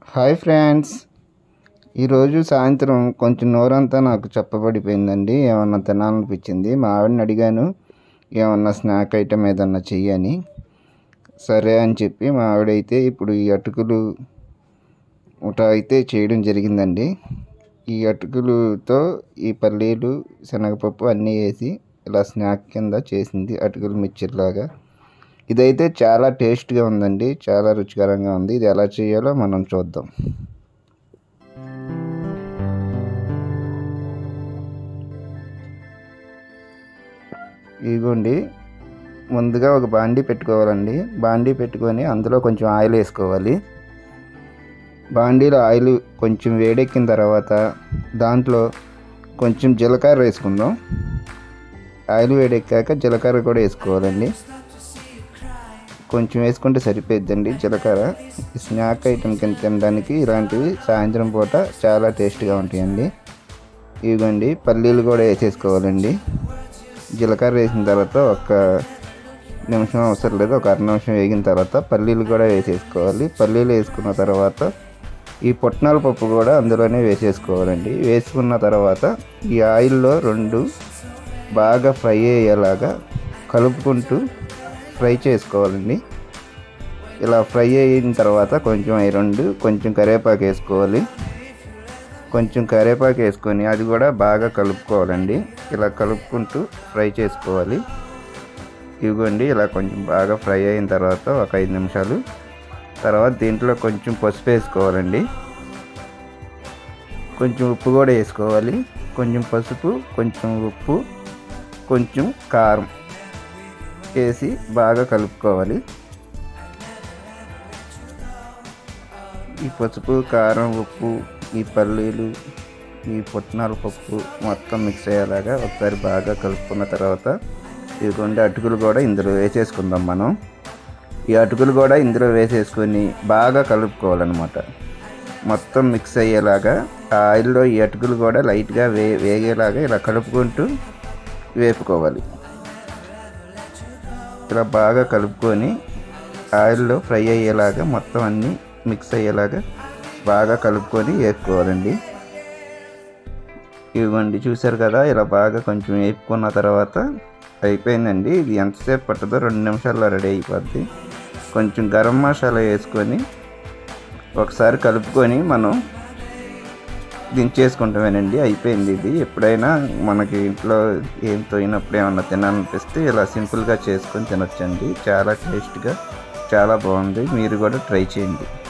hi friends ఈరోజు సాయంత్రం కొంచెం నోరంతా నాకు చెప్పబడిపోయిందండి ఏమన్నా తినాలనిపించింది మా ఆవిడని అడిగాను ఏమన్నా స్నాక్ ఐటమ్ ఏదన్నా చెయ్యని సరే అని చెప్పి మా ఆవిడైతే ఇప్పుడు ఈ అటుకులు ఊట అయితే చేయడం జరిగిందండి ఈ అటుకులతో ఈ పల్లీలు శనగపప్పు అన్నీ వేసి ఇలా స్నాక్ కింద చేసింది అటుకులు మిక్చర్ లాగా ఇదైతే చాలా టేస్ట్గా ఉందండి చాలా రుచికరంగా ఉంది ఇది ఎలా చేయాలో మనం చూద్దాం ఇదిగోండి ముందుగా ఒక బాండీ పెట్టుకోవాలండి బాండీ పెట్టుకొని అందులో కొంచెం ఆయిల్ వేసుకోవాలి బాండీలో ఆయిల్ కొంచెం వేడెక్కిన తర్వాత దాంట్లో కొంచెం జీలకర్ర వేసుకుందాం ఆయిల్ వేడెక్కాక జీలకర్ర కూడా వేసుకోవాలండి కొంచెం వేసుకుంటే సరిపోద్దండి జీలకర్ర ఈ స్నాక్ ఐటమ్ కింద తినడానికి ఇలాంటివి సాయంత్రం పూట చాలా టేస్ట్గా ఉంటాయండి ఇదిగోండి పల్లీలు కూడా వేసేసుకోవాలండి జీలకర్ర వేసిన తర్వాత ఒక నిమిషం అవసరం లేదు ఒక అర నిమిషం వేగిన తర్వాత పల్లీలు కూడా వేసేసుకోవాలి పల్లీలు వేసుకున్న తర్వాత ఈ పుట్నాల పప్పు కూడా అందులోనే వేసేసుకోవాలండి వేసుకున్న తర్వాత ఈ ఆయిల్లో రెండు బాగా ఫ్రై అయ్యేలాగా కలుపుకుంటూ ఫ్రై చేసుకోవాలండి ఇలా ఫ్రై అయిన తర్వాత కొంచెం ఈ రెండు కొంచెం కరివేపాకు వేసుకోవాలి కొంచెం కరివేపాకు వేసుకొని అది కూడా బాగా కలుపుకోవాలండి ఇలా కలుపుకుంటూ ఫ్రై చేసుకోవాలి ఇదిగోండి ఇలా కొంచెం బాగా ఫ్రై అయిన తర్వాత ఒక ఐదు నిమిషాలు తర్వాత దీంట్లో కొంచెం పసుపు వేసుకోవాలండి కొంచెం ఉప్పు కూడా వేసుకోవాలి కొంచెం పసుపు కొంచెం ఉప్పు కొంచెం కారం వేసి బాగా కలుపుకోవాలి ఈ పసుపు కారం ఉప్పు ఈ పల్లీలు ఈ పుట్నాల పప్పు మొత్తం మిక్స్ అయ్యేలాగా ఒకసారి బాగా కలుపుకున్న తర్వాత ఇదిగోండి అటుకులు కూడా ఇందులో వేసేసుకుందాం మనం ఈ అటుకులు కూడా ఇందులో వేసేసుకొని బాగా కలుపుకోవాలన్నమాట మొత్తం మిక్స్ అయ్యేలాగా ఆ ఆయిల్లో ఈ అటుకులు కూడా లైట్గా వే వేగేలాగా ఇలా కలుపుకుంటూ వేపుకోవాలి ఇలా బాగా కలుపుకొని ఆయిల్లో ఫ్రై అయ్యేలాగా మొత్తం అన్నీ మిక్స్ అయ్యేలాగా బాగా కలుపుకొని వేపుకోవాలండి ఇవ్వండి చూసారు కదా ఇలా బాగా కొంచెం వేపుకున్న తర్వాత అయిపోయిందండి ఇది ఎంతసేపు పట్టదో రెండు నిమిషాల్లో రెడీ అయిపోద్ది కొంచెం గరం మసాలా వేసుకొని ఒకసారి కలుపుకొని మనం దించేసుకుంటామేనండి అయిపోయింది ఇది ఎప్పుడైనా మనకి ఇంట్లో ఏం తోయినప్పుడు ఏమన్నా తినాలనిపిస్తే ఇలా సింపుల్గా చేసుకొని తినొచ్చండి చాలా టేస్ట్గా చాలా బాగుంది మీరు కూడా ట్రై చేయండి